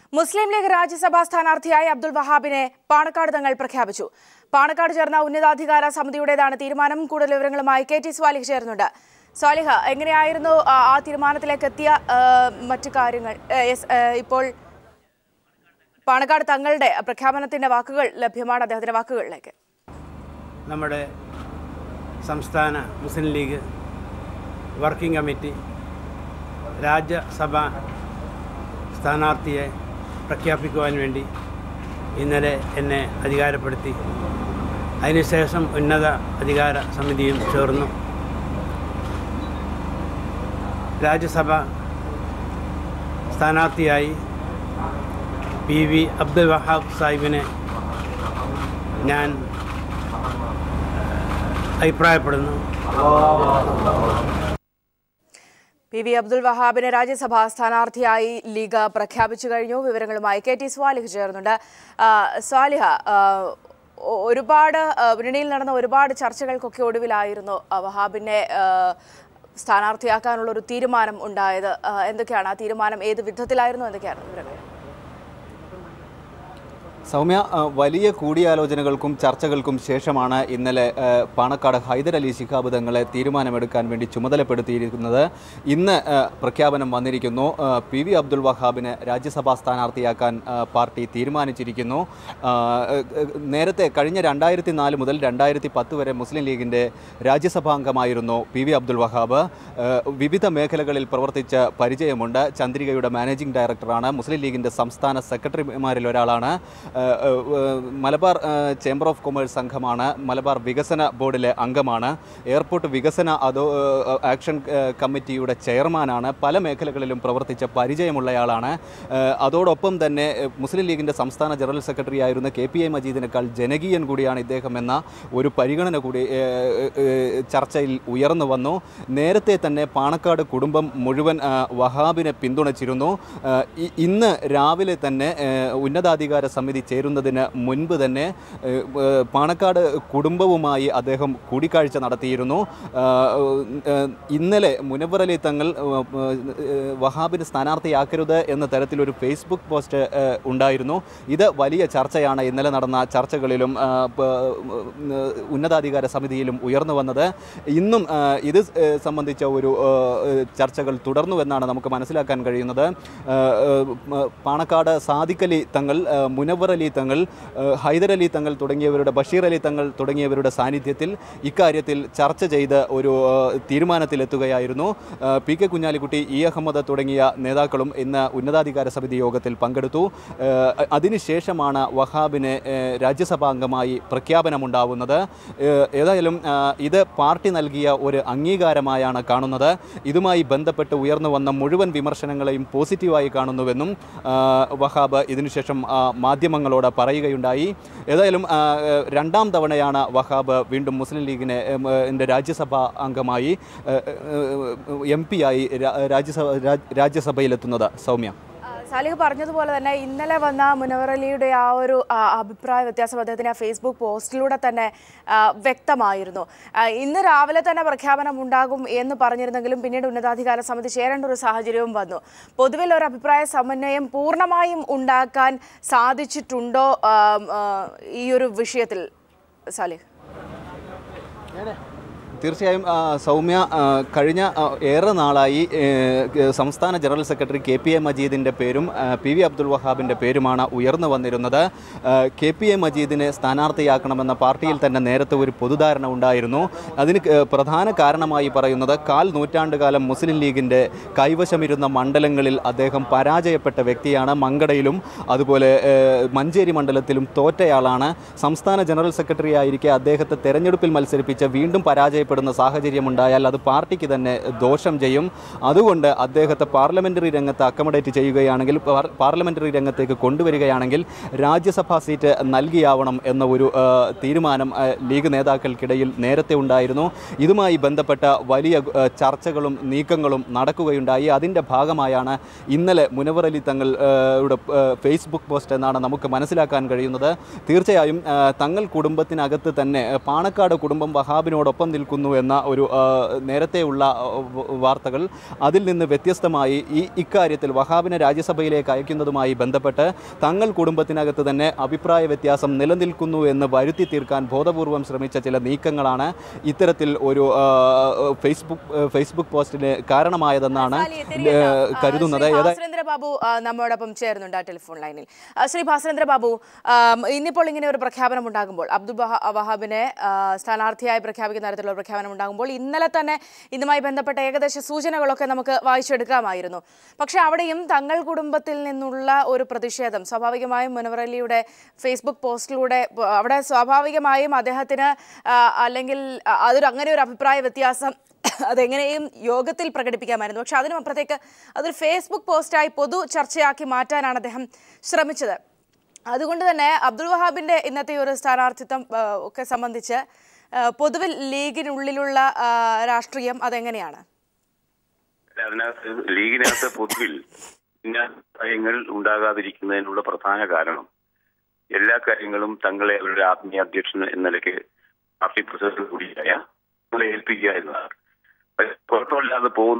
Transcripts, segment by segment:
മുസ്ലിം league രാജ്യസഭാ സ്ഥാനാർത്ഥിയായി അബ്ദുൾ വഹാബിനെ പാണക്കാട് തങ്ങൾ പ്രഖ്യാപിച്ചു പാണക്കാട് ചേർന്ന ഉന്നതാധികാര സമിതിയുടേതാണ് തീരുമാനം കൂടുതൽ വിവരങ്ങളുമായി കെ ടി സ്വാലിഹ് ചേർന്നുണ്ട് സ്വാലിഹ എങ്ങനെയായിരുന്നു ആ ആ തീരുമാനത്തിലേക്ക് എത്തിയ ആ, മറ്റു കാര്യങ്ങൾ ഏ, yes, ഏ, ഇപ്പോൾ പാണക്കാട് തങ്ങളുടെ പ്രഖ്യാപനത്തിന്റെ വാക്കുകൾ ലഭ്യമാണ് അദ്ദേഹത്തിന്റെ വാക്കുകളിലേക്ക് നമ്മുടെ സംസ്ഥാന മുസ്ലിം ലീഗ് വർക്കിംഗ് കമ്മിറ്റി രാജ്യസഭ സ്ഥാനാർത്ഥിയെ പ്രഖ്യാപിക്കുവാൻ വേണ്ടി ഇന്നലെ എന്നെ അധികാരപ്പെടുത്തി അതിനുശേഷം ഉന്നത അധികാര സമിതിയും ചേർന്നു രാജ്യസഭ സ്ഥാനാർത്ഥിയായി പി വി അബ്ദുൽ വഹാബ് സാഹിബിനെ ഞാൻ അഭിപ്രായപ്പെടുന്നു പി വി അബ്ദുൾ വഹാബിനെ രാജ്യസഭാ സ്ഥാനാർത്ഥിയായി ലീഗ് പ്രഖ്യാപിച്ചു കഴിഞ്ഞു വിവരങ്ങളുമായി കെ ടി സ്വാലിഹ് ചേർന്നുണ്ട് ആ, സ്വാലിഹ ആ, ഒ- ഒരുപാട് ആ, മുന്നണിയിൽ നടന്ന ഒരുപാട് ചർച്ചകൾക്കൊക്കെ ഒടുവിലായിരുന്നു ആ, വഹാബിനെ ആ, സ്ഥാനാർത്ഥിയാക്കാനുള്ള ഒരു തീരുമാനം ഉണ്ടായത് ആ, എന്തൊക്കെയാണ് ആ തീരുമാനം ഏത് വിധത്തിലായിരുന്നു എന്തൊക്കെയാണ് വിവരങ്ങൾ സൗമ്യ ആ, വലിയ കൂടിയാലോചനകൾക്കും ചർച്ചകൾക്കും ശേഷമാണ് ഇന്നലെ ആ, പാണക്കാട് ഹൈദരലി ശിഹാബ് തങ്ങളെ തീരുമാനമെടുക്കാൻ വേണ്ടി ചുമതലപ്പെടുത്തിയിരിക്കുന്നത് ഇന്ന് ആ, പ്രഖ്യാപനം വന്നിരിക്കുന്നു ആ, പി വി അബ്ദുൾ വഹാബിനെ രാജ്യസഭാ സ്ഥാനാർത്ഥിയാക്കാൻ ആ, പാർട്ടി തീരുമാനിച്ചിരിക്കുന്നു ആ, ഏ, നേരത്തെ കഴിഞ്ഞ രണ്ടായിരത്തി നാല് മുതൽ രണ്ടായിരത്തി പത്ത് വരെ മുസ്ലിം ലീഗിൻ്റെ രാജ്യസഭാംഗമായിരുന്നു പി വി അബ്ദുൾ വഹാബ് ആ, വിവിധ മേഖലകളിൽ പ്രവർത്തിച്ച പരിചയമുണ്ട് ചന്ദ്രികയുടെ മാനേജിംഗ് ഡയറക്ടറാണ് മുസ്ലിം ലീഗിൻ്റെ സംസ്ഥാന സെക്രട്ടറിമാരിൽ ഒരാളാണ് ഏഹ് ഏഹ് മലബാർ ഏഹ് ചേംബർ ഓഫ് കൊമേഴ്സ് സംഘമാണ് മലബാർ വികസന ബോർഡിലെ അംഗമാണ് എയർപോർട്ട് വികസന അതോ ഏഹ് ആക്ഷൻ ഏഹ് കമ്മിറ്റിയുടെ ചെയർമാനാണ് പല മേഖലകളിലും പ്രവർത്തിച്ച പരിചയമുള്ളയാളാണ് ഏഹ് അതോടൊപ്പം തന്നെ ഏഹ് മുസ്ലിം ലീഗിൻ്റെ സംസ്ഥാന ജനറൽ സെക്രട്ടറി ആയിരുന്ന കെ പി എ മജീദിനേക്കാൾ ജനകീയൻ കൂടിയാണ് ഇദ്ദേഹം എന്ന ഒരു പരിഗണന കൂടി ഏഹ് ഏഹ് ചർച്ചയിൽ ഉയർന്നു വന്നു നേരത്തെ തന്നെ പാണക്കാട് കുടുംബം മുഴുവൻ ആ, വഹാബിനെ പിന്തുണച്ചിരുന്നു ആ, ഇ- ഇന്ന് രാവിലെ തന്നെ ഏഹ് ഉന്നതാധികാര സമിതി ചേരുന്നതിന് മുൻപ് തന്നെ ഏഹ് ഏഹ് പാണക്കാട് കുടുംബവുമായി അദ്ദേഹം കൂടിക്കാഴ്ച നടത്തിയിരുന്നു ആ, ഏഹ് ഇന്നലെ മുനവർ അലി തങ്ങൾ ഏഹ് ഏഹ് വഹാബിന് സ്ഥാനാർത്ഥിയാക്കരുത് എന്ന തരത്തിലൊരു ഫേസ്ബുക്ക് പോസ്റ്റ് ഏഹ് ഉണ്ടായിരുന്നു ഇത് വലിയ ചർച്ചയാണ് ഇന്നലെ നടന്ന ചർച്ചകളിലും ആ, പ- ഏഹ് ഉന്നതാധികാര സമിതിയിലും ഉയർന്നു വന്നത് ഇന്നും ആ, ഇത് ഏഹ് സംബന്ധിച്ച ഒരു ഏഹ് ചർച്ചകൾ തുടർന്നുവെന്നാണ് നമുക്ക് മനസ്സിലാക്കാൻ കഴിയുന്നത് ഏഹ് ഏഹ് പാണക്കാട് സാദിഖ് അലി തങ്ങൾ ഏഹ് മുനവർ അലി തങ്ങൾ ഏഹ് ഹൈദർ അലി തങ്ങൾ തുടങ്ങിയവരുടെ ബഷീർ അലി തങ്ങൾ തുടങ്ങിയവരുടെ സാന്നിധ്യത്തിൽ ഇക്കാര്യത്തിൽ ചർച്ച ചെയ്ത് ഒരു ഏഹ് തീരുമാനത്തിലെത്തുകയായിരുന്നു ഏഹ് പി കെ കുഞ്ഞാലിക്കുട്ടി ഇ അഹമ്മദ് തുടങ്ങിയ നേതാക്കളും ഇന്ന് ഉന്നതാധികാര സമിതി യോഗത്തിൽ പങ്കെടുത്തു ഏഹ് അതിനുശേഷമാണ് വഹാബിനെ ഏഹ് രാജ്യസഭാ അംഗമായി പ്രഖ്യാപനമുണ്ടാവുന്നത് ഏഹ് ഏതായാലും ആ, ഇത് പാർട്ടി നൽകിയ ഒരു അംഗീകാരമായാണ് കാണുന്നത് ഇതുമായി ബന്ധപ്പെട്ട് ഉയർന്നു വന്ന മുഴുവൻ വിമർശനങ്ങളെയും പോസിറ്റീവായി കാണുന്നുവെന്നും ആ, വഹാബ് ഇതിനുശേഷം ആ, മാധ്യമങ്ങളോട് പറയുകയുണ്ടായി ഏതായാലും ആ, ഏഹ് രണ്ടാം തവണയാണ് വഹാബ് വീണ്ടും മുസ്ലിം ലീഗിനെ ഏം, ഏഹ്, ന്റെ രാജ്യസഭാ അംഗമായി എം പി ആയി രാ- രാജ്യസഭ രാജ്- രാജ്യസഭയിലെത്തുന്നത് സൗമ്യ ആ, സാലിഹ് പറഞ്ഞതുപോലെ തന്നെ ഇന്നലെ വന്ന മുനവർ അലിയുടെ ആ ഒരു ആ, അഭിപ്രായ വ്യത്യാസം അദ്ദേഹത്തിന്റെ ആ ഫേസ്ബുക്ക് പോസ്റ്റിലൂടെ തന്നെ ആ, വ്യക്തമായിരുന്നു ആ, ഇന്ന് രാവിലെ തന്നെ പ്രഖ്യാപനം ഉണ്ടാകും എന്ന് പറഞ്ഞിരുന്നെങ്കിലും പിന്നീട് ഉന്നതാധികാര സമിതി ചേരേണ്ട ഒരു സാഹചര്യവും വന്നു പൊതുവിൽ ഒരു അഭിപ്രായ സമന്വയം പൂർണ്ണമായും ഉണ്ടാക്കാൻ സാധിച്ചിട്ടുണ്ടോ ആ, ആ, ഈ ഒരു വിഷയത്തിൽ സാലിഹ് തീർച്ചയായും ആ, സൗമ്യ ആ, കഴിഞ്ഞ ആ, ഏറെ നാളായി ഏ, സംസ്ഥാന general secretary K P A മജീദിൻ്റെ പേരും ആ, പി വി അബ്ദുൽ വഹാബിൻ്റെ പേരുമാണ് ഉയർന്നു വന്നിരുന്നത് ആ, കെ പി എ മജീദിനെ സ്ഥാനാർത്ഥിയാക്കണമെന്ന പാർട്ടിയിൽ തന്നെ നേരത്തെ ഒരു പൊതുധാരണ ഉണ്ടായിരുന്നു അതിന് ക- പ്രധാന കാരണമായി പറയുന്നത് കാൽ നൂറ്റാണ്ടുകാലം മുസ്ലിം ലീഗിൻ്റെ കൈവശമിരുന്ന മണ്ഡലങ്ങളിൽ അദ്ദേഹം പരാജയപ്പെട്ട വ്യക്തിയാണ് മങ്കടയിലും അതുപോലെ ഏ, മഞ്ചേരി മണ്ഡലത്തിലും തോറ്റയാളാണ് സംസ്ഥാന ജനറൽ സെക്രട്ടറി ആയിരിക്കെ അദ്ദേഹത്തെ തെരഞ്ഞെടുപ്പിൽ മത്സരിപ്പിച്ച് വീണ്ടും പരാജയപ്പെടുന്ന സാഹചര്യമുണ്ടായാൽ അത് പാർട്ടിക്ക് തന്നെ ദോഷം ചെയ്യും അതുകൊണ്ട് അദ്ദേഹത്തെ പാർലമെന്ററി രംഗത്ത് അക്കമഡേറ്റ് ചെയ്യുകയാണെങ്കിൽ പാർ- പാർലമെന്ററി രംഗത്തേക്ക് കൊണ്ടുവരികയാണെങ്കിൽ രാജ്യസഭാ സീറ്റ് നൽകിയാവണം എന്ന ഒരു ആ, തീരുമാനം ആ, ലീഗ് നേതാക്കൾക്കിടയിൽ നേരത്തെ ഉണ്ടായിരുന്നു ഇതുമായി ബന്ധപ്പെട്ട വലിയ ആ, ചർച്ചകളും നീക്കങ്ങളും നടക്കുകയുണ്ടായി അതിൻ്റെ ഭാഗമായാണ് ഇന്നലെ മുനവർ അലി തങ്ങൾ ആ, യുടെ ആ, ഫേസ്ബുക്ക് പോസ്റ്റ് എന്നാണ് നമുക്ക് മനസ്സിലാക്കാൻ കഴിയുന്നത് തീർച്ചയായും ആ, തങ്ങൾ കുടുംബത്തിനകത്ത് തന്നെ ആ, പാണക്കാട് കുടുംബം വഹാബിനോടൊപ്പം നിൽക്കുന്നു നിലനിൽക്കുന്നു എന്ന ഒരു ആ, നേരത്തെയുള്ള ആ, വ- വാർത്തകൾ അതിൽ നിന്ന് വ്യത്യസ്തമായി ഈ ഇക്കാര്യത്തിൽ വഹാബിനെ രാജ്യസഭയിലേക്ക് അയക്കുന്നതുമായി ബന്ധപ്പെട്ട് തങ്ങൾ കുടുംബത്തിനകത്ത് തന്നെ അഭിപ്രായ വ്യത്യാസം നിലനിൽക്കുന്നു എന്ന് വരുത്തി തീർക്കാൻ ബോധപൂർവം ശ്രമിച്ച ചില നീക്കങ്ങളാണ് ഇത്തരത്തിൽ ഒരു ആ, ഫേസ്ബുക്ക് ഫേസ്ബുക്ക് പോസ്റ്റിന് കാരണമായതെന്നാണ് സാലി, തിരികെ ഏ, എത്താം. ആ, കരുതുന്നത് ശ്രീ ഏതാ ഭാസ്കരേന്ദ്ര ബാബു ആ, നമ്മോടൊപ്പം ചേരുന്നുണ്ട് ആ ടെലിഫോൺ ലൈനിൽ ആ, ശ്രീ ഭാസ്കരേന്ദ്ര ബാബു ആം, ഇന്നിപ്പോൾ ഇങ്ങനെ ഒരു പ്രഖ്യാപനം ഉണ്ടാകുമ്പോൾ അബ്ദുൽ വഹ- വഹാബിനെ ആ, സ്ഥാനാർത്ഥിയായി പ്രഖ്യാപിക്കുന്ന തരത്തിലുള്ള ഒരു പ്രഖ്യാപനം ഉണ്ടാകുമ്പോൾ ഇന്നലെ തന്നെ ഇതുമായി ബന്ധപ്പെട്ട ഏകദേശ സൂചനകളൊക്കെ നമുക്ക് വായിച്ചെടുക്കാമായിരുന്നു പക്ഷേ അവിടെയും തങ്ങൾ കുടുംബത്തിൽ നിന്നുള്ള ഒരു പ്രതിഷേധം സ്വാഭാവികമായും മുനവർ അലിയുടെ ഫേസ്ബുക്ക് പോസ്റ്റിലൂടെ പ- അവിടെ സ്വാഭാവികമായും അദ്ദേഹത്തിന് ആ, അല്ലെങ്കിൽ ആ, അതൊരു അങ്ങനെ ഒരു അഭിപ്രായ വ്യത്യാസം അതെങ്ങനെയും യോഗത്തിൽ പ്രകടിപ്പിക്കാമായിരുന്നു പക്ഷെ അതിനും അപ്പുറത്തേക്ക് അതൊരു ഫേസ്ബുക്ക് പോസ്റ്റായി പൊതു ചർച്ചയാക്കി മാറ്റാനാണ് അദ്ദേഹം ശ്രമിച്ചത് അതുകൊണ്ട് തന്നെ അബ്ദുൾ വഹാബിന്റെ ഇന്നത്തെ ഈ ഒരു സ്ഥാനാർത്ഥിത്വം ആ, ഒക്കെ സംബന്ധിച്ച് ആ, പൊതുവിൽ ലീഗിനുള്ളിലുള്ള ആ, രാഷ്ട്രീയം അതെങ്ങനെയാണ് അതിനകത്ത് ലീഗിനകത്ത് പൊതുവിൽ ഇന്ന അഭിപ്രായങ്ങൾ ഉണ്ടാകാതിരിക്കുന്നതിനുള്ള പ്രധാന കാരണം എല്ലാ കാര്യങ്ങളും തങ്ങളെ അവരുടെ ആത്മീയ അധ്യക്ഷൻ എന്ന നിലയ്ക്ക് പാർട്ടി പ്രസിഡന്റ് കൂടിയായ നമ്മളെ ഏൽപ്പിക്കുക എന്നതാണ് പക്ഷേ കുഴപ്പമില്ലാതെ പോകുന്ന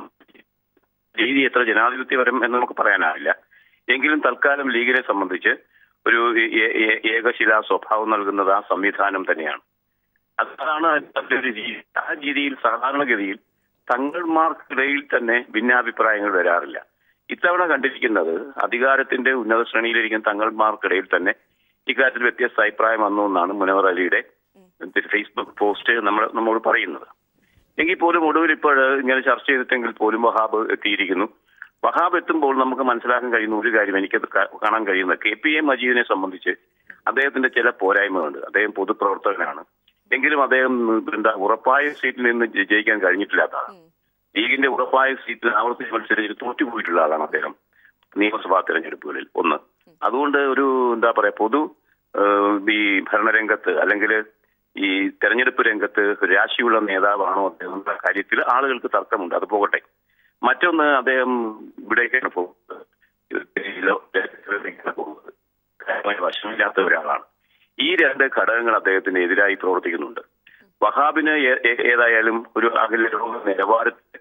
രീതി എത്ര ജനാധിപത്യപരം എന്ന് നമുക്ക് പറയാനാവില്ല എങ്കിലും തൽക്കാലം ലീഗിനെ സംബന്ധിച്ച് ഒരു ഏ- ഏ- ഏകശിലാ സ്വഭാവം നൽകുന്നത് ആ സംവിധാനം തന്നെയാണ് അതാണ് അതിന്റെ ഒരു രീതി ആ രീതിയിൽ സാധാരണഗതിയിൽ തങ്ങൾമാർക്കിടയിൽ തന്നെ ഭിന്നാഭിപ്രായങ്ങൾ വരാറില്ല ഇത്തവണ കണ്ടിരിക്കുന്നത് അധികാരത്തിന്റെ ഉന്നത ശ്രേണിയിലിരിക്കുന്ന തങ്ങൾമാർക്കിടയിൽ തന്നെ ഇക്കാര്യത്തിൽ വ്യത്യസ്ത അഭിപ്രായം വന്നു എന്നാണ് മുനവർ അലിയുടെ ഫേസ്ബുക്ക് പോസ്റ്റ് നമ്മൾ നമ്മോട് പറയുന്നത് എങ്കിൽ പോലും ഒടുവിൽ ഇപ്പോൾ ഇങ്ങനെ ചർച്ച ചെയ്തിട്ടെങ്കിൽ പോലും വഹാബ് എത്തിയിരിക്കുന്നു വഹാബ് എത്തുമ്പോൾ നമുക്ക് മനസ്സിലാക്കാൻ കഴിയുന്ന ഒരു കാര്യം എനിക്ക് കാണാൻ കഴിയുന്നത് കെ പി എ മജീദിനെ സംബന്ധിച്ച് അദ്ദേഹത്തിന്റെ ചില പോരായ്മകളുണ്ട് അദ്ദേഹം പൊതുപ്രവർത്തകനാണ് എങ്കിലും അദ്ദേഹം എന്താ ഉറപ്പായ സീറ്റിൽ നിന്ന് ജയി- ജയിക്കാൻ കഴിഞ്ഞിട്ടില്ലാത്തതാണ് ലീഗിന്റെ ഉറപ്പായ സീറ്റിൽ ആവർത്തിച്ച് മത്സരിച്ച് തോറ്റുപോയിട്ടുള്ള ആളാണ് അദ്ദേഹം നിയമസഭാ തെരഞ്ഞെടുപ്പുകളിൽ ഒന്ന് അതുകൊണ്ട് ഒരു എന്താ പറയാ പൊതു ഏഹ്, ഈ ഭരണരംഗത്ത് അല്ലെങ്കിൽ ഈ തെരഞ്ഞെടുപ്പ് രംഗത്ത് രാശിയുള്ള നേതാവാണോ അദ്ദേഹം എന്ന കാര്യത്തിൽ ആളുകൾക്ക് തർക്കമുണ്ട് അത് പോകട്ടെ മറ്റൊന്ന് അദ്ദേഹം ഇവിടേക്കാണ് പോകുന്നത് ഈ ലോകത്തേക്കാണ് പോകുന്നത് കാര്യമായ വശമില്ലാത്ത ഒരാളാണ് ഈ രണ്ട് ഘടകങ്ങൾ അദ്ദേഹത്തിന് എതിരായി പ്രവർത്തിക്കുന്നുണ്ട് വഹാബിന് ഏ- ഏ- ഏതായാലും ഒരു അഖില ലോക നിലവാരത്തിൽ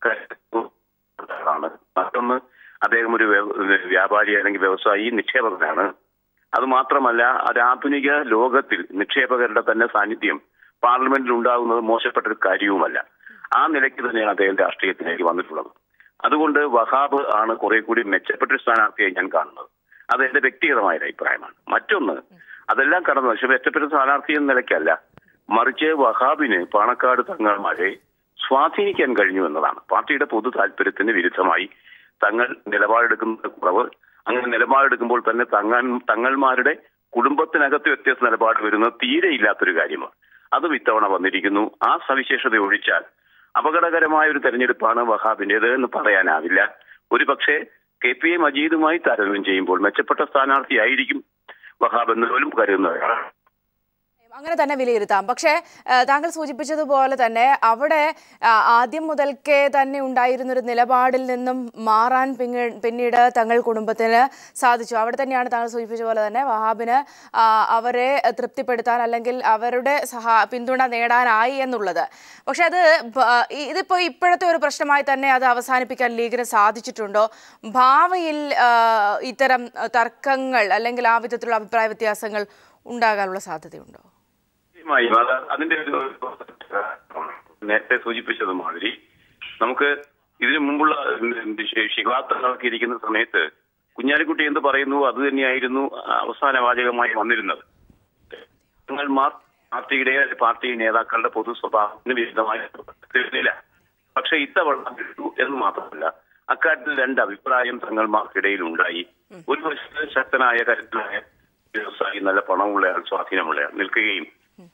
ആണ് മറ്റൊന്ന് അദ്ദേഹം ഒരു വ്യ- വ്യാപാരി അല്ലെങ്കിൽ വ്യവസായി നിക്ഷേപകനാണ് അത് മാത്രമല്ല ഒരു ആധുനിക ലോകത്തിൽ നിക്ഷേപകരുടെ തന്നെ സാന്നിധ്യം പാർലമെന്റിൽ ഉണ്ടാകുന്നത് മോശപ്പെട്ട ഒരു കാര്യവുമല്ല ആ നിലയ്ക്ക് തന്നെയാണ് അദ്ദേഹം രാഷ്ട്രീയത്തിലേക്ക് വന്നിട്ടുള്ളത് അതുകൊണ്ട് വഹാബ് ആണ് കുറെ കൂടി മെച്ചപ്പെട്ട ഒരു സ്ഥാനാർത്ഥിയായി ഞാൻ കാണുന്നത് അത് എന്റെ വ്യക്തിഗതമായ ഒരു അഭിപ്രായമാണ് മറ്റൊന്ന് അതെല്ലാം കടന്നു പക്ഷെ മെച്ചപ്പെട്ട സ്ഥാനാർത്ഥി എന്ന നിലയ്ക്കല്ല മറിച്ച് വഹാബിന് പാണക്കാട് തങ്ങൾമാരെ സ്വാധീനിക്കാൻ കഴിഞ്ഞു എന്നതാണ് പാർട്ടിയുടെ പൊതു താല്പര്യത്തിന് വിരുദ്ധമായി തങ്ങൾ നിലപാടെടുക്കുന്നത് കുറവ് അങ്ങനെ നിലപാടെടുക്കുമ്പോൾ തന്നെ തങ്ങൻ തങ്ങൾമാരുടെ കുടുംബത്തിനകത്ത് വ്യത്യസ്ത നിലപാട് വരുന്നത് തീരെ ഇല്ലാത്തൊരു കാര്യമാണ് അതും ഇത്തവണ വന്നിരിക്കുന്നു ആ സവിശേഷത ഒഴിച്ചാൽ അപകടകരമായ ഒരു തെരഞ്ഞെടുപ്പാണ് വഹാബിന്റേത് എന്ന് പറയാനാവില്ല ഒരു പക്ഷേ കെ പി എ മജീദുമായി താരതമ്യം ചെയ്യുമ്പോൾ മെച്ചപ്പെട്ട സ്ഥാനാർത്ഥിയായിരിക്കും വഹാബ് എന്ന് പോലും കരുതുന്നവരാണ് അങ്ങനെ തന്നെ വിലയിരുത്താം പക്ഷേ ആ, താങ്കൾ സൂചിപ്പിച്ചതുപോലെ തന്നെ അവിടെ ആ, ആദ്യം മുതൽക്കേ തന്നെ ഉണ്ടായിരുന്നൊരു നിലപാടിൽ നിന്നും മാറാൻ പിങ്ങ- പിന്നീട് തങ്ങൾ കുടുംബത്തിന് സാധിച്ചു അവിടെ തന്നെയാണ് താങ്കൾ സൂചിപ്പിച്ച പോലെ തന്നെ വഹാബിന് ആ, അവരെ തൃപ്തിപ്പെടുത്താൻ അല്ലെങ്കിൽ അവരുടെ സഹാ പിന്തുണ നേടാനായി എന്നുള്ളത് പക്ഷെ അത് ബ- ഈ- ഇതിപ്പോ ഇപ്പോഴത്തെ ഒരു പ്രശ്നമായി തന്നെ അത് അവസാനിപ്പിക്കാൻ ലീഗിന് സാധിച്ചിട്ടുണ്ടോ ഭാവിയിൽ ആ, ഇത്തരം തർക്കങ്ങൾ അല്ലെങ്കിൽ ആ വിധത്തിലുള്ള അഭിപ്രായ വ്യത്യാസങ്ങൾ ഉണ്ടാകാനുള്ള സാധ്യതയുണ്ടോ നിശ്ചയമായും അത് അതിന്റെ ഒരു നേരത്തെ സൂചിപ്പിച്ചത് മാതിരി നമുക്ക് ഇതിനു മുമ്പുള്ള ശിഖാത്തങ്ങളൊക്കെ ഇരിക്കുന്ന സമയത്ത് കുഞ്ഞാലിക്കുട്ടി എന്ത് പറയുന്നു അത് തന്നെയായിരുന്നു അവസാന വാചകമായി വന്നിരുന്നത് തങ്ങൾമാർ പാർട്ടിയുടെ പാർട്ടി നേതാക്കളുടെ പൊതു സ്വഭാവത്തിന് വിരുദ്ധമായി പ്രവർത്തിക്കുന്നില്ല പക്ഷെ ഇത്തവണ വിട്ടു എന്ന് മാത്രമല്ല അക്കാര്യത്തിൽ രണ്ട് അഭിപ്രായം തങ്ങൾമാർക്കിടയിൽ ഉണ്ടായി ഒരു വശത്ത് ശക്തനായ കരുത്തനായ വ്യവസായി നല്ല പണമുള്ളയാൾ സ്വാധീനമുള്ളയാൾ നിൽക്കുകയും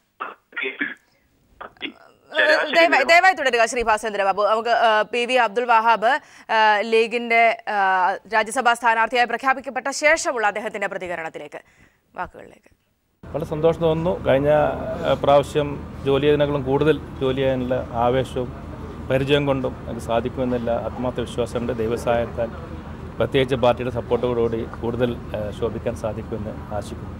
ശരാശരി ദയവായി ദയവായി തുടരുക ശ്രീ ഭാസേന്ദ്ര ബാബു നമുക്ക് ആ, പി വി അബ്ദുൽ വഹാബ് ആ, ലീഗിന്റെ ആ, രാജ്യസഭാ സ്ഥാനാർത്ഥിയായി പ്രഖ്യാപിക്കപ്പെട്ട ശേഷമുള്ള അദ്ദേഹത്തിന്റെ പ്രതികരണത്തിലേക്ക് വാക്കുകളിലേക്ക് വളരെ സന്തോഷം തോന്നുന്നു കഴിഞ്ഞ ഏഹ്, പ്രാവശ്യം ജോലി ചെയ്തതിനേക്കാളും കൂടുതൽ ജോലി ചെയ്യാനുള്ള ആവേശവും പരിചയം കൊണ്ടും എനിക്ക് സാധിക്കുമെന്നുള്ള ആത്മാർത്ഥ വിശ്വാസമുണ്ട് ദൈവസഹായത്താൽ പ്രത്യേകിച്ച് പാർട്ടിയുടെ സപ്പോർട്ടോടുകൂടി കൂടുതൽ ഏഹ്, ശോഭിക്കാൻ സാധിക്കുമെന്ന് ആശിക്കുന്നു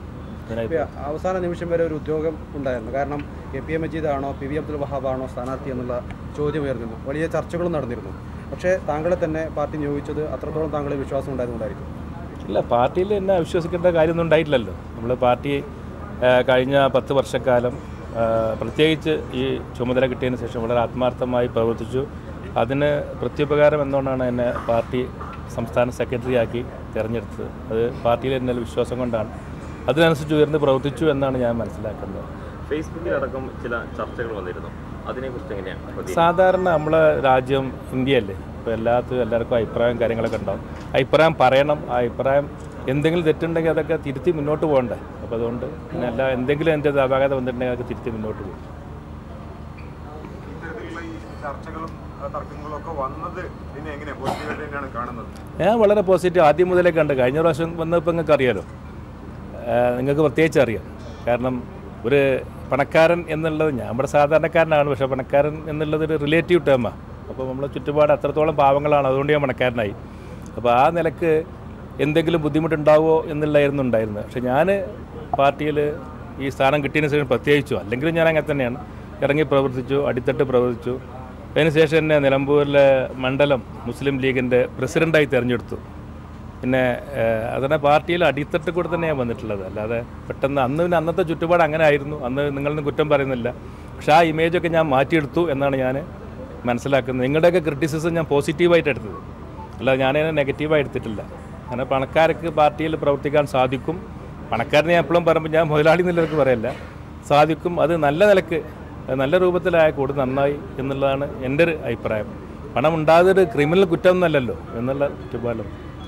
അതിനായി ഇപ്പൊ അവസാന നിമിഷം വരെ ഒരു ഉദ്യോഗം ഉണ്ടായിരുന്നു കാരണം എ പി എ മജീദ് ആണോ പി വി അബ്ദുൽ വഹാബ് ആണോ സ്ഥാനാർത്ഥി എന്നുള്ള ചോദ്യം ഉയർന്നിരുന്നു വലിയ ചർച്ചകളും നടന്നിരുന്നു പക്ഷേ താങ്കളെ തന്നെ പാർട്ടി നിയോഗിച്ചത് അത്രത്തോളം താങ്കളെ വിശ്വാസം ഉണ്ടായതുകൊണ്ടായിരിക്കും ഇല്ല പാർട്ടിയിൽ എന്നെ അവിശ്വസിക്കേണ്ട കാര്യമൊന്നും ഉണ്ടായിട്ടില്ലല്ലോ നമ്മൾ പാർട്ടി ആ, കഴിഞ്ഞ പത്ത് വർഷക്കാലം ആ, പ്രത്യേകിച്ച് ഈ ചുമതല കിട്ടിയതിന് ശേഷം വളരെ ആത്മാർത്ഥമായി പ്രവർത്തിച്ചു അതിന് പ്രത്യുപകാരം എന്തുകൊണ്ടാണ് എന്നെ പാർട്ടി സംസ്ഥാന സെക്രട്ടറി ആക്കി തിരഞ്ഞെടുത്തത് അത് പാർട്ടിയിൽ എന്നെ വിശ്വാസം കൊണ്ടാണ് അതിനനുസരിച്ച് ഉയർന്ന് പ്രവർത്തിച്ചു എന്നാണ് ഞാൻ മനസ്സിലാക്കുന്നത് ഫേസ്ബുക്കിലടക്കം ചില ചർച്ചകൾ വന്നിരുന്നു അതിനെക്കുറിച്ച് എങ്ങനെയാണ് പ്രതികരണം? സാധാരണ നമ്മളെ രാജ്യം ഇന്ത്യയല്ലേ ഇപ്പോൾ എല്ലാത്തിനും എല്ലാവർക്കും അഭിപ്രായം കാര്യങ്ങളൊക്കെ ഉണ്ടാവും അഭിപ്രായം പറയണം ആ അഭിപ്രായം എന്തെങ്കിലും തെറ്റുണ്ടെങ്കിൽ അതൊക്കെ തിരുത്തി മുന്നോട്ട് പോകണ്ടേ അപ്പോൾ അതുകൊണ്ട് പിന്നെ എല്ലാ എന്തെങ്കിലും എൻ്റെ അപാകത വന്നിട്ടുണ്ടെങ്കിൽ അതൊക്കെ തിരുത്തി മുന്നോട്ട് പോകും ഇത്തരത്തിലുള്ള ഈ ചർച്ചകളും ആ, തർക്കങ്ങളും ഒക്കെ വന്നത് പിന്നെ എങ്ങനെ പോസിറ്റീവായിട്ട് തന്നെയാണ് കാണുന്നത് ഞാൻ വളരെ പോസിറ്റീവ് ആദ്യം മുതലേ കണ്ട് കഴിഞ്ഞ പ്രാവശ്യം വന്നപ്പോൾ നിങ്ങൾക്ക് അറിയാലോ ഏഹ് നിങ്ങൾക്ക് പ്രത്യേകിച്ച് അറിയാം കാരണം ഒരു പണക്കാരൻ എന്നുള്ളത് ഞാൻ ഇവിടെ സാധാരണക്കാരനാണ് പക്ഷേ പണക്കാരൻ എന്നുള്ളത് ഒരു റിലേറ്റീവ് ടേമാണ് അപ്പോൾ നമ്മളെ ചുറ്റുപാട് അത്രത്തോളം പാവങ്ങളാണ് അതുകൊണ്ട് ഞാൻ പണക്കാരനായി അപ്പോൾ ആ നിലക്ക് എന്തെങ്കിലും ബുദ്ധിമുട്ടുണ്ടാവുമോ എന്നുള്ളതായിരുന്നു ഉണ്ടായിരുന്നത് പക്ഷേ ഞാൻ പാർട്ടിയിൽ ഈ സ്ഥാനം കിട്ടിയതിന് ശേഷം പ്രത്യേകിച്ചു അല്ലെങ്കിലും ഞാൻ അങ്ങനെ തന്നെയാണ് ഇറങ്ങി പ്രവർത്തിച്ചു അടിത്തട്ട് പ്രവർത്തിച്ചു അതിനുശേഷം എന്നെ നിലമ്പൂരിലെ മണ്ഡലം മുസ്ലിം ലീഗിൻ്റെ പ്രസിഡൻ്റായി തിരഞ്ഞെടുത്തു പിന്നെ ഏഹ്, അതന്നെ പാർട്ടിയിൽ അടിത്തട്ട് കൂടെ തന്നെയാണ് വന്നിട്ടുള്ളത് അല്ലാതെ പെട്ടെന്ന് അന്ന് പിന്നെ അന്നത്തെ ചുറ്റുപാട് അങ്ങനെ ആയിരുന്നു അന്ന് നിങ്ങളൊന്നും കുറ്റം പറയുന്നില്ല പക്ഷേ ആ ഇമേജൊക്കെ ഞാൻ മാറ്റിയെടുത്തു എന്നാണ് ഞാൻ മനസ്സിലാക്കുന്നത് നിങ്ങളുടെയൊക്കെ ക്രിറ്റിസിസം ഞാൻ പോസിറ്റീവായിട്ട് എടുത്തത് അല്ലാതെ ഞാനതിനെ നെഗറ്റീവായി എടുത്തിട്ടില്ല അങ്ങനെ പണക്കാർക്ക് പാർട്ടിയിൽ പ്രവർത്തിക്കാൻ സാധിക്കും പണക്കാരനെ ഞാൻ എപ്പോഴും പറയുമ്പോൾ ഞാൻ മുതലാളി എന്നുള്ളവർക്ക് പറയല്ല സാധിക്കും അത് നല്ല നിലക്ക് അത് നല്ല രൂപത്തിലായ കൂടുതൽ നന്നായി എന്നുള്ളതാണ് എൻ്റെ ഒരു അഭിപ്രായം പണം ഉണ്ടാകാതൊരു ക്രിമിനൽ കുറ്റം എന്നല്ലല്ലോ എന്നുള്ള ചുറ്റുപാടും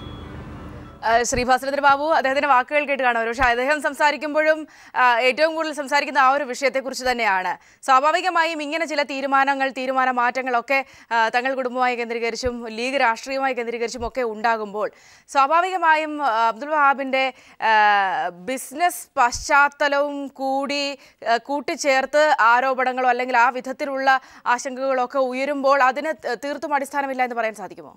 ആ, ശ്രീ ഭാസ്കരേന്ദ്ര ബാബു അദ്ദേഹത്തിന്റെ വാക്കുകൾ കേട്ട് കാണാം പക്ഷേ അദ്ദേഹം സംസാരിക്കുമ്പോഴും ആ, ഏറ്റവും കൂടുതൽ സംസാരിക്കുന്ന ആ ഒരു വിഷയത്തെക്കുറിച്ച് തന്നെയാണ് സ്വാഭാവികമായും ഇങ്ങനെ ചില തീരുമാനങ്ങൾ തീരുമാന മാറ്റങ്ങളൊക്കെ ആ, തങ്ങൾ കുടുംബമായി കേന്ദ്രീകരിച്ചും ലീഗ് രാഷ്ട്രീയമായി കേന്ദ്രീകരിച്ചും ഒക്കെ ഉണ്ടാകുമ്പോൾ സ്വാഭാവികമായും ആ, അബ്ദുൽ വഹാബിന്റെ ആ, ബിസിനസ് പശ്ചാത്തലവും കൂടി ആ, കൂട്ടിച്ചേർത്ത് ആരോപണങ്ങളോ അല്ലെങ്കിൽ ആ വിധത്തിലുള്ള ആശങ്കകളോ ഒക്കെ ഉയരുമ്പോൾ അതിന് തീർത്തും അടിസ്ഥാനമില്ല എന്ന് പറയാൻ സാധിക്കുമോ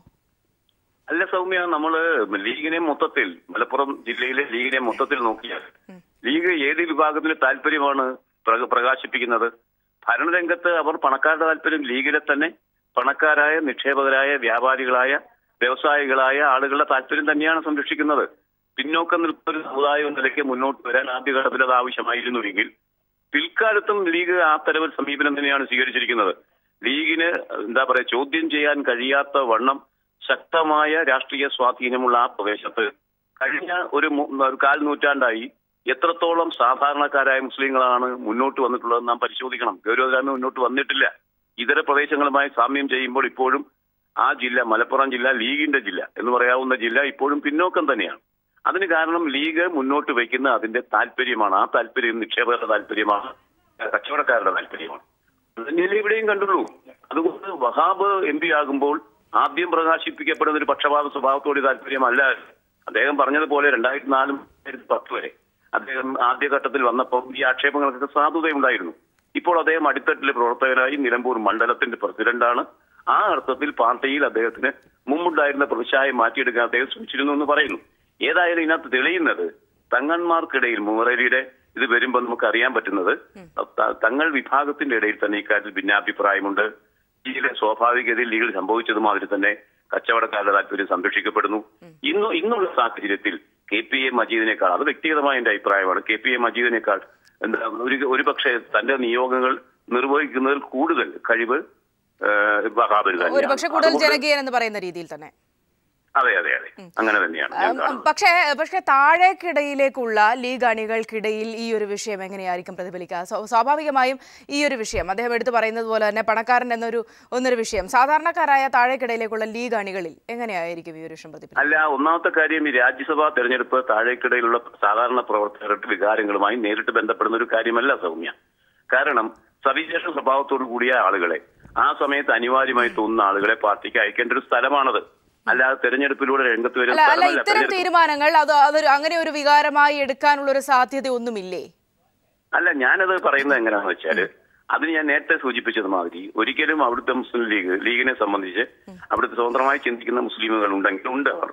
അല്ല സൗമ്യ നമ്മള് ലീഗിനെ മൊത്തത്തിൽ മലപ്പുറം ജില്ലയിലെ ലീഗിനെ മൊത്തത്തിൽ നോക്കിയാൽ ലീഗ് ഏത് വിഭാഗത്തിന് താല്പര്യമാണ് പ്രക- പ്രകാശിപ്പിക്കുന്നത് ഭരണരംഗത്ത് അവർ പണക്കാരുടെ താല്പര്യം ലീഗിലെ തന്നെ പണക്കാരായ നിക്ഷേപകരായ വ്യാപാരികളായ വ്യവസായികളായ ആളുകളുടെ താല്പര്യം തന്നെയാണ് സംരക്ഷിക്കുന്നത് പിന്നോക്കം നിൽക്കുന്ന ഒരു സമുദായം എന്ന നിലയ്ക്ക് മുന്നോട്ട് വരാൻ ആദ്യഘട്ടത്തിൽ അത് ആവശ്യമായിരുന്നുവെങ്കിൽ പിൽക്കാലത്തും ലീഗ് ആ തരവൽ സമീപനം തന്നെയാണ് സ്വീകരിച്ചിരിക്കുന്നത് ലീഗിന് എന്താ പറയാ ചോദ്യം ചെയ്യാൻ കഴിയാത്ത വണ്ണം ശക്തമായ രാഷ്ട്രീയ സ്വാധീനമുള്ള ആ പ്രദേശത്ത് കഴിഞ്ഞ ഒരു മു- ഒരു കാൽ നൂറ്റാണ്ടായി എത്രത്തോളം സാധാരണക്കാരായ മുസ്ലിങ്ങളാണ് മുന്നോട്ട് വന്നിട്ടുള്ളത് നാം പരിശോധിക്കണം ഗൗരവഗ്രാമി മുന്നോട്ട് വന്നിട്ടില്ല ഇതര പ്രദേശങ്ങളുമായി സാമ്യം ചെയ്യുമ്പോൾ ഇപ്പോഴും ആ ജില്ല മലപ്പുറം ജില്ല ലീഗിന്റെ ജില്ല എന്ന് പറയാവുന്ന ജില്ല ഇപ്പോഴും പിന്നോക്കം തന്നെയാണ് അതിന് കാരണം ലീഗ് മുന്നോട്ട് വയ്ക്കുന്ന അതിന്റെ താല്പര്യമാണ് ആ താല്പര്യം നിക്ഷേപകരുടെ താല്പര്യമാണ് കച്ചവടക്കാരുടെ താല്പര്യമാണ് അത് തന്നെയല്ലേ ഇവിടെയും കണ്ടുള്ളൂ അതുകൊണ്ട് വഹാബ് എം പി ആകുമ്പോൾ ആദ്യം പ്രകാശിപ്പിക്കപ്പെടുന്ന ഒരു പക്ഷപാത സ്വഭാവത്തോട് താല്പര്യമല്ല അദ്ദേഹം പറഞ്ഞതുപോലെ രണ്ടായിരത്തി നാലും രണ്ടായിരത്തി പത്ത് വരെ അദ്ദേഹം ആദ്യഘട്ടത്തിൽ വന്നപ്പോൾ ഈ ആക്ഷേപങ്ങൾക്കൊക്കെ സാധുതയുണ്ടായിരുന്നു ഇപ്പോൾ അദ്ദേഹം അടിത്തട്ടിലെ പ്രവർത്തകനായി നിലമ്പൂർ മണ്ഡലത്തിന്റെ പ്രസിഡന്റാണ് ആ അർത്ഥത്തിൽ പാർട്ടിയിൽ അദ്ദേഹത്തിന് മുമ്പുണ്ടായിരുന്ന പ്രതിച്ഛായ മാറ്റിയെടുക്കാൻ അദ്ദേഹം ശ്രമിച്ചിരുന്നു എന്ന് പറയുന്നു ഏതായാലും ഇതിനകത്ത് തെളിയുന്നത് തങ്ങന്മാർക്കിടയിൽ മുറലിയുടെ ഇത് വരുമ്പോൾ നമുക്ക് അറിയാൻ പറ്റുന്നത് ത- തങ്ങൾ വിഭാഗത്തിന്റെ ഇടയിൽ തന്നെ ഇക്കാര്യത്തിൽ ഭിന്നാഭിപ്രായമുണ്ട് ലീഗിലെ സ്വാഭാവികതയിൽ ലീഗിൽ സംഭവിച്ചത് മാതിരി തന്നെ കച്ചവടക്കാരുടെ താല്പര്യം സംരക്ഷിക്കപ്പെടുന്നു ഇന്ന് ഇന്നുള്ള സാഹചര്യത്തിൽ കെ പി എ മജീദിനേക്കാൾ അത് വ്യക്തിഗതമായ എന്റെ അഭിപ്രായമാണ് കെ പി എ മജീദിനേക്കാൾ എന്താ ഒരു ഒരു പക്ഷേ തന്റെ നിയോഗങ്ങൾ നിർവഹിക്കുന്നതിൽ കൂടുതൽ കഴിവ് ഏഹ്, വഹാബിന് തന്നെയാണ്. ഒരുപക്ഷെ കൂടുതൽ അതുകൊണ്ട് ജനകീയൻ എന്ന് പറയുന്ന രീതിയിൽ തന്നെ അതെ അതെ അതെ അങ്ങനെ തന്നെയാണ് ഞാൻ ഉം, കാണുന്നത് പക്ഷേ പക്ഷേ താഴേക്കിടയിലേക്കുള്ള ലീഗ് അണികൾക്കിടയിൽ ഈ ഒരു വിഷയം എങ്ങനെയായിരിക്കും പ്രതിഫലിക്കുക സ്വാ- സ്വാഭാവികമായും ഈ ഒരു വിഷയം അദ്ദേഹം എടുത്തു പറയുന്നത് പോലെ തന്നെ പണക്കാരൻ എന്നൊരു ഒന്നൊരു വിഷയം സാധാരണക്കാരായ താഴേക്കിടയിലേക്കുള്ള ലീഗ് അണികളിൽ എങ്ങനെയായിരിക്കും ഈ ഒരു വിഷയം പ്രതിഫലിക്കുക അല്ല ഒന്നാമത്തെ കാര്യം ഈ രാജ്യസഭാ തെരഞ്ഞെടുപ്പ് താഴേക്കിടയിലുള്ള സാധാരണ പ്രവർത്തകരുടെ വികാരങ്ങളുമായി നേരിട്ട് ബന്ധപ്പെടുന്ന ഒരു കാര്യമല്ല സൗമ്യ കാരണം സവിശേഷ സ്വഭാവത്തോടു കൂടിയ ആളുകളെ ആ സമയത്ത് അനിവാര്യമായി തോന്നുന്ന ആളുകളെ പാർട്ടിക്ക് അയക്കേണ്ട ഒരു സ്ഥലമാണത് അല്ലാതെ തെരഞ്ഞെടുപ്പിലൂടെ രംഗത്ത് വരുന്ന അല്ല അല്ല സ്ഥലമല്ല ഇത്തരം തെരഞ്ഞെടുപ്പ്. തീരുമാനങ്ങൾ അത് അതൊരു അങ്ങനെ ഒരു വികാരമായി എടുക്കാനുള്ള ഒരു സാധ്യത ഒന്നുമില്ലേ അല്ല ഞാനത് പറയുന്നത് എങ്ങനെയാണെന്ന് വെച്ചാല് അതിന് ഞാൻ നേരത്തെ സൂചിപ്പിച്ചത് മാതിരി ഒരിക്കലും അവിടുത്തെ മുസ്ലിം ലീഗ് ലീഗിനെ സംബന്ധിച്ച് അവിടുത്തെ സ്വതന്ത്രമായി ചിന്തിക്കുന്ന മുസ്ലിമുകൾ ഉണ്ടെങ്കിൽ ഉണ്ട് അവർ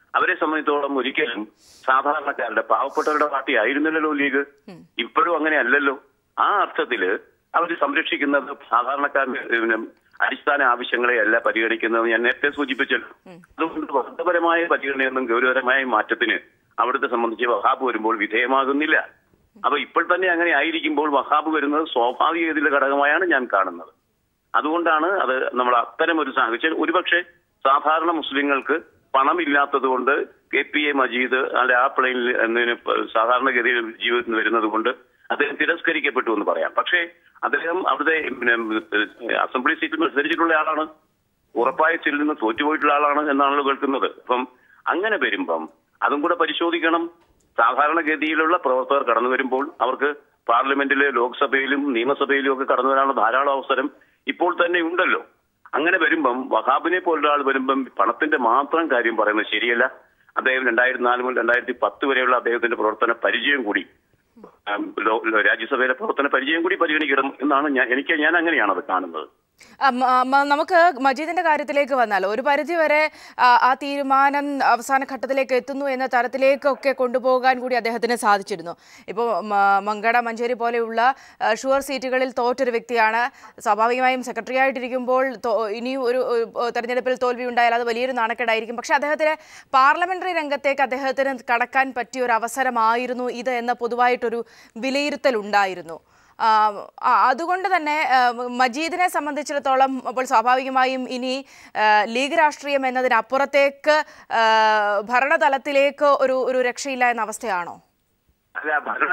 അവരെ സംബന്ധിച്ചോളം ഒരിക്കലും സാധാരണക്കാരുടെ പാവപ്പെട്ടവരുടെ പാർട്ടി ആയിരുന്നില്ലല്ലോ ലീഗ് ഇപ്പോഴും അങ്ങനെ അല്ലല്ലോ ആ അർത്ഥത്തില് അവർ സംരക്ഷിക്കുന്നത് സാധാരണക്കാരുടെ പിന്നെ അടിസ്ഥാന ആവശ്യങ്ങളെ അല്ല പരിഗണിക്കുന്നത് ഞാൻ നേരത്തെ സൂചിപ്പിച്ചല്ലോ അതുകൊണ്ട് വസ്തുപരമായ പരിഗണനയൊന്നും ഗൗരവകരമായ മാറ്റത്തിന് അവിടുത്തെ സംബന്ധിച്ച് വഹാബ് വരുമ്പോൾ വിധേയമാകുന്നില്ല അപ്പൊ ഇപ്പോൾ തന്നെ അങ്ങനെ ആയിരിക്കുമ്പോൾ വഹാബ് വരുന്നത് സ്വാഭാവികതയിലെ ഘടകമായാണ് ഞാൻ കാണുന്നത് അതുകൊണ്ടാണ് അത് നമ്മൾ അത്തരം ഒരു സാഹചര്യം ഒരുപക്ഷെ സാധാരണ മുസ്ലിങ്ങൾക്ക് പണമില്ലാത്തത് കൊണ്ട് കെ പി എ മജീദ് അല്ലെ ആ പ്ലെയിനിൽ എന്നതിന് സാധാരണഗതിയിൽ ജീവിതത്തിൽ വരുന്നത് കൊണ്ട് അദ്ദേഹം തിരസ്കരിക്കപ്പെട്ടു എന്ന് പറയാം പക്ഷേ അദ്ദേഹം അവിടുത്തെ പിന്നെ അസംബ്ലി സീറ്റിൽ മത്സരിച്ചിട്ടുള്ള ആളാണ് ഉറപ്പായ സീറ്റിൽ നിന്ന് തോറ്റുപോയിട്ടുള്ള ആളാണ് എന്നാണല്ലോ കേൾക്കുന്നത് അപ്പം അങ്ങനെ വരുമ്പം അതും കൂടെ പരിശോധിക്കണം സാധാരണഗതിയിലുള്ള പ്രവർത്തകർ കടന്നു വരുമ്പോൾ അവർക്ക് പാർലമെന്റിലെ ലോക്സഭയിലും നിയമസഭയിലും ഒക്കെ കടന്നു വരാനുള്ള ധാരാളം അവസരം ഇപ്പോൾ തന്നെ ഉണ്ടല്ലോ അങ്ങനെ വരുമ്പം വഹാബിനെ പോലുള്ള ആൾ വരുമ്പം പണത്തിന്റെ മാത്രം കാര്യം പറയുന്നത് ശരിയല്ല അദ്ദേഹം രണ്ടായിരത്തി നാല് മുതൽ രണ്ടായിരത്തി പത്ത് വരെയുള്ള അദ്ദേഹത്തിന്റെ പ്രവർത്തന പരിചയം കൂടി ഉം, ലോ- രാജ്യസഭയിലെ പ്രവർത്തന പരിചയം കൂടി പരിഗണിക്കണം എന്നാണ് ഞാൻ എനിക്ക് ഞാൻ അങ്ങനെയാണ് അത് കാണുന്നത് ആ, മ- മ- നമുക്ക് മജീദിന്റെ കാര്യത്തിലേക്ക് വന്നാൽ ഒരു പരിധിവരെ ആ, ആ തീരുമാനം അവസാന ഘട്ടത്തിലേക്ക് എത്തുന്നു എന്ന തരത്തിലേക്കൊക്കെ കൊണ്ടുപോകാൻ കൂടി അദ്ദേഹത്തിന് സാധിച്ചിരുന്നു ഇപ്പോൾ മങ്കട മഞ്ചേരി പോലെയുള്ള ആ, ഷുവർ സീറ്റുകളിൽ തോറ്റൊരു വ്യക്തിയാണ് സ്വാഭാവികമായും സെക്രട്ടറി ആയിട്ടിരിക്കുമ്പോൾ തോ- ഇനിയും ഒരു ഒരു, തെരഞ്ഞെടുപ്പിൽ തോൽവി ഉണ്ടായാൽ അത് വലിയൊരു നാണക്കേടായിരിക്കും പക്ഷേ അദ്ദേഹത്തിന് പാർലമെന്ററി രംഗത്തേക്ക് അദ്ദേഹത്തിന് കടക്കാൻ പറ്റിയ ഒരു അവസരമായിരുന്നു ഇത് എന്ന പൊതുവായിട്ടൊരു വിലയിരുത്തൽ ഉണ്ടായിരുന്നു ആ, ആ, അതുകൊണ്ട് തന്നെ ആ, മജീദിനെ സംബന്ധിച്ചിടത്തോളം അപ്പോൾ സ്വാഭാവികമായും ഇനി ആ, ലീഗ് രാഷ്ട്രീയം എന്നതിനപ്പുറത്തേക്ക് ആ, ഭരണതലത്തിലേക്ക് ഒരു ഒരു രക്ഷയില്ല എന്ന അവസ്ഥയാണോ അല്ല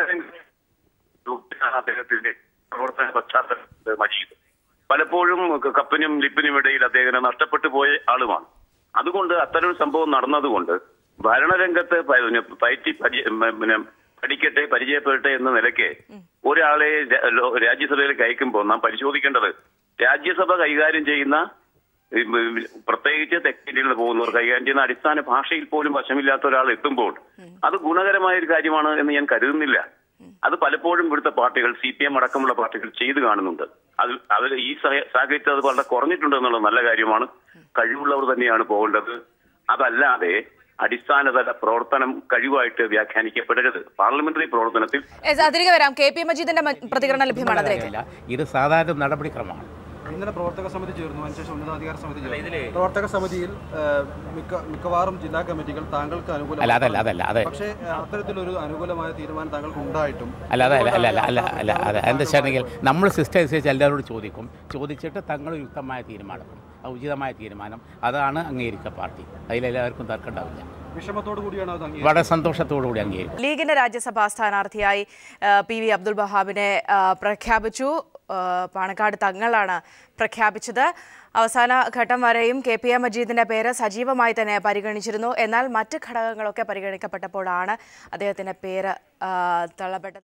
ഭരണരംഗ അദ്ദേഹത്തിന്റെ പ്രവർത്തന പശ്ചാത്തലത്തിൽ മജീദ് പലപ്പോഴും കപ്പിനും ലിപ്പിനും ഇടയിൽ അദ്ദേഹത്തിന് നഷ്ടപ്പെട്ടു പോയ ആളുമാണ് അതുകൊണ്ട് അത്തരം ഒരു സംഭവം നടന്നതുകൊണ്ട് ഭരണരംഗത്ത് പ- പിന്നെ പയറ്റി പരി- മ- പിന്നെ പഠിക്കട്ടെ പരിചയപ്പെടട്ടെ എന്ന നിലയ്ക്ക് ഒരാളെ രാ- ലോ- രാജ്യസഭയിലേക്ക് അയക്കുമ്പോൾ നാം പരിശോധിക്കേണ്ടത് രാജ്യസഭ കൈകാര്യം ചെയ്യുന്ന ഈ മ- പ്രത്യേകിച്ച് തെക്കേന്ത്യയിൽ പോകുന്നവർ കൈകാര്യം ചെയ്യുന്ന അടിസ്ഥാന ഭാഷയിൽ പോലും വശമില്ലാത്ത ഒരാൾ എത്തുമ്പോൾ അത് ഗുണകരമായ ഒരു കാര്യമാണ് എന്ന് ഞാൻ കരുതുന്നില്ല അത് പലപ്പോഴും ഇവിടുത്തെ പാർട്ടികൾ സി പി എം അടക്കമുള്ള പാർട്ടികൾ ചെയ്തു കാണുന്നുണ്ട് അത് അവർ ഈ സഹ- സാഹചര്യത്തിൽ അത് വളരെ കുറഞ്ഞിട്ടുണ്ട് എന്നുള്ളത് നല്ല കാര്യമാണ് കഴിവുള്ളവർ തന്നെയാണ് പോകേണ്ടത് അതല്ലാതെ അടിസ്ഥാനതല പ്രവർത്തനം കഴിവായിട്ട് വ്യാഖ്യാനിക്കപ്പെടരുത് പാർലമെന്ററി പ്രവർത്തനത്തിൽ എസ്, അതിലേക്ക് വരാം കെ പി മജീദിന്റെ മ- പ്രതികരണം ലഭ്യമാണ് അതിലേക്ക് ഇല്ല ഇത് സാധാരണ നടപടിക്രമമാണ് ഇന്നലെ പ്രവർത്തക സമിതി ചേർന്നു അതിനുശേഷം ഉന്നതാധികാര സമിതി ചേർന്നു പ്രവർത്തക സമിതിയിൽ ആ, മിക്ക മിക്കവാറും ജില്ലാ കമ്മിറ്റികൾ താങ്കൾക്ക് അല്ല അതല്ല അതല്ല അതെ പക്ഷേ ആ, അത്തരത്തിലൊരു അനുകൂലമായ തീരുമാനം താങ്കൾക്ക് ഉണ്ടായിട്ടും അല്ല അല്ല അല്ല അല്ല അല്ല അല്ല അല്ല എന്താ വെച്ചാണെങ്കിൽ നമ്മൾ സിസ്റ്റം അനുസരിച്ച് എല്ലാവരോടും ചോദിക്കും ചോദിച്ചിട്ട് തങ്ങൾ യുക്തമായ തീരുമാനം ആ ഉചിതമായ തീരുമാനം അതാണ് അംഗീകരിക്കുക പാർട്ടി അതിലെല്ലാവർക്കും തർക്കം ഉണ്ടാവില്ല വിഷമത്തോടു കൂടിയാണ് അത് അംഗീകരിച്ചത് വളരെ സന്തോഷത്തോടു കൂടി അംഗീകരിക്കും ലീഗിന്റെ രാജ്യസഭാ സ്ഥാനാർത്ഥിയായി ആ, പി വി അബ്ദുൽ വഹാബിനെ ആ, പ്രഖ്യാപിച്ചു ആ, പാണക്കാട് തങ്ങളാണ് പ്രഖ്യാപിച്ചത് അവസാന ഘട്ടം വരെയും കെ പി എ മജീദിന്റെ പേര് സജീവമായി തന്നെ പരിഗണിച്ചിരുന്നു എന്നാൽ മറ്റ് ഘടകങ്ങളൊക്കെ പരിഗണിക്കപ്പെട്ടപ്പോഴാണ് അദ്ദേഹത്തിന്റെ പേര് ആ, തള്ളപ്പെട്ടത്